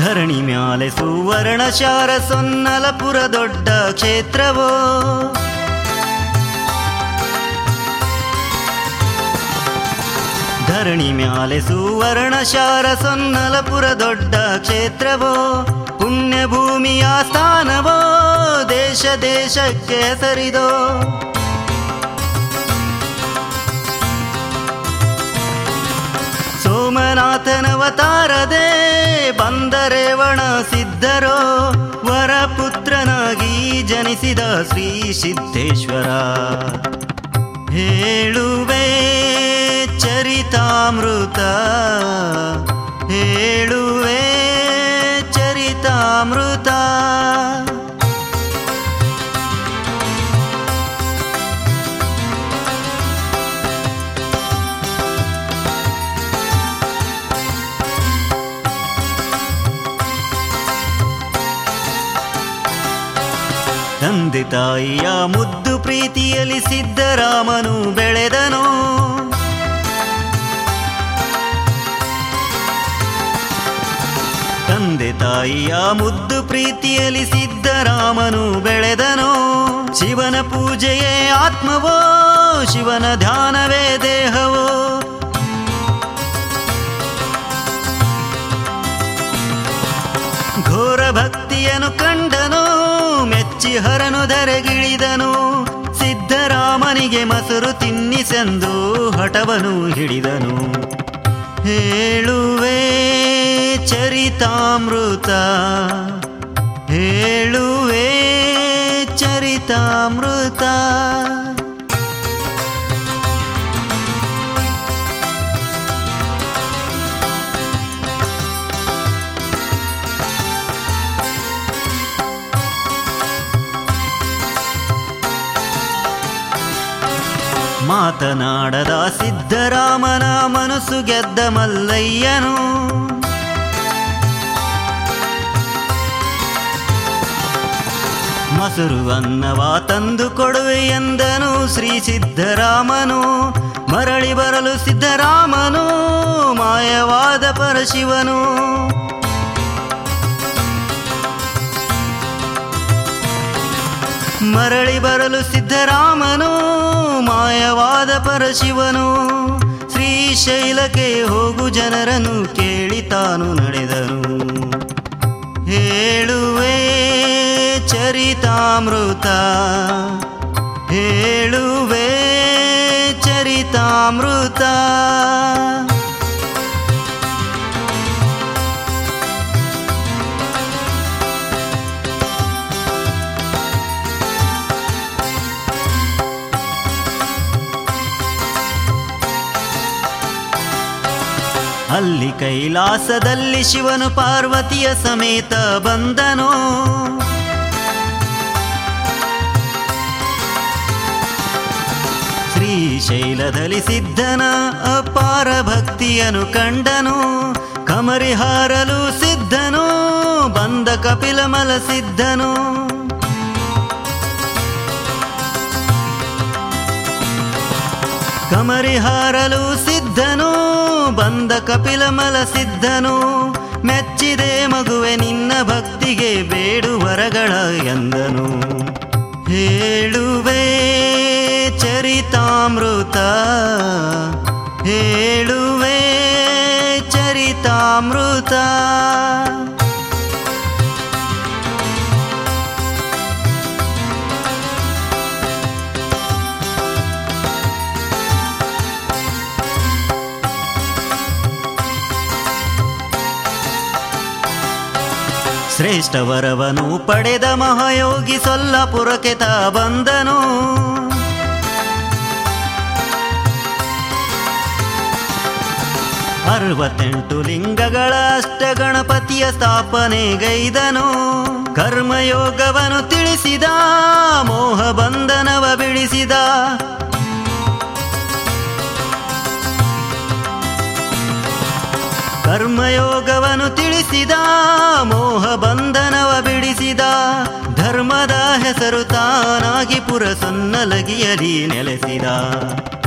ಧರಣಿ ಮ್ಯಾಲೆ ಸುವರ್ಣ ಶಾರ ಸೊನ್ನಲಪುರ ದೊಡ್ಡ ಕ್ಷೇತ್ರವೋ ಧರಣಿ ಮ್ಯಾಲೆ ಸುವರ್ಣ ಶಾರ ಸೊನ್ನಲಪುರ ದೊಡ್ಡ ಕ್ಷೇತ್ರವೋ ಪುಣ್ಯ ಭೂಮಿಯ ಸ್ಥಾನವೋ ದೇಶ ದೇಶಕ್ಕೆ ಹೆಸರಿದೋ ಸೋಮನಾಥನವತಾರದೆ ಬಂದರೇವಣ ಸಿದ್ಧರೋ ವರಪುತ್ರನಾಗಿ ಜನಿಸಿದ ಶ್ರೀ ಸಿದ್ದೇಶ್ವರ ಹೇಳುವೆ ಚರಿತಾಮೃತ ಹೇಳುವೆ ಚರಿತಾಮೃತ ತಂದೆ ತಾಯಿಯ ಮುದ್ದು ಪ್ರೀತಿಯಲ್ಲಿ ಸಿದ್ದರಾಮನು ಬೆಳೆದನು ತಂದೆ ತಾಯಿಯ ಮುದ್ದು ಪ್ರೀತಿಯಲ್ಲಿ ಸಿದ್ದರಾಮನು ಬೆಳೆದನು ಶಿವನ ಪೂಜೆಯೇ ಆತ್ಮವೋ ಶಿವನ ಧ್ಯಾನವೇ ದೇಹವೋ ಘೋರ ಭಕ್ತಿಯನು ಕಂಡನು ಮೆಚ್ಚಿ ಹರನು ಧರೆಗಿಳಿದನು ಸಿದ್ದರಾಮನಿಗೆ ಮೊಸರು ತಿನ್ನಿಸೆಂದು ಹಠವನು ಹಿಡಿದನು ಹೇಳುವೆ ಚರಿತಾಮೃತ ಹೇಳುವೆ ಚರಿತಾಮೃತ ಮಾತನಾಡದ ಸಿದ್ದರಾಮನ ಮನಸ್ಸು ಗೆದ್ದ ಮಲ್ಲಯ್ಯನು ಮಸರು ಅನ್ನವ ತಂದು ಕೊಡುವೆ ಎಂದನು ಶ್ರೀ ಸಿದ್ದರಾಮನು ಮರಳಿ ಬರಲು ಸಿದ್ದರಾಮನು ಮಾಯವಾದ ಪರಶಿವನು ಮರಳಿ ಬರಲು ಸಿದ್ದರಾಮನು ಮಾಯವಾದ ಪರಶಿವನು ಶ್ರೀಶೈಲಕ್ಕೆ ಹೋಗು ಜನರನ್ನು ಕೇಳಿ ತಾನು ನಡೆದನು ಹೇಳುವೆ ಚರಿತಾಮೃತ ಹೇಳುವೆ ಚರಿತಾಮೃತ ಅಲ್ಲಿ ಕೈಲಾಸದಲ್ಲಿ ಶಿವನು ಪಾರ್ವತಿಯ ಸಮೇತ ಬಂದನು ಶ್ರೀಶೈಲದಲ್ಲಿ ಸಿದ್ಧನ ಅಪಾರ ಭಕ್ತಿಯನು ಕಂಡನು ಕಮರಿ ಹಾರಲು ಸಿದ್ಧನು ಬಂದ ಕಪಿಲಮಲ ಸಿದ್ಧನು ಕಮರಿ ಹಾರಲು ಸಿದ್ಧನು ಬಂದ ಕಪಿಲಮಲ ಸಿದ್ಧನು ಮೆಚ್ಚಿದೆ ಮಗುವೆ ನಿನ್ನ ಭಕ್ತಿಗೆ ಬೇಡು ವರಗಳ ಎಂದನು ಹೇಳುವೆ ಚರಿತಾಮೃತ ಹೇಳುವೆ ಚರಿತಾಮೃತ ಶ್ರೇಷ್ಠ ವರವನು ಪಡೆದ ಮಹಾಯೋಗಿ ಸೊಲ್ಲಪುರಕ್ಕೆ ತಾ ಬಂದನು ಅರವತ್ತೆಂಟು ಲಿಂಗಗಳ ಅಷ್ಟ ಗಣಪತಿಯ ಸ್ಥಾಪನೆಗೈದನು ಕರ್ಮಯೋಗವನು ತಿಳಿಸಿದ ಮೋಹ ಬಂಧನವ ಬಿಡಿಸಿದ ಕರ್ಮಯೋಗವನು ತಿಳಿಸಿದ ಮೋಹ ಬಂಧನವ ಬಿಡಿಸಿದ ಧರ್ಮದ ಹೆಸರು ತಾನಾಗಿ ಪುರ ಸೊನ್ನಲಗಿಯಲಿ ನೆಲೆಸಿದ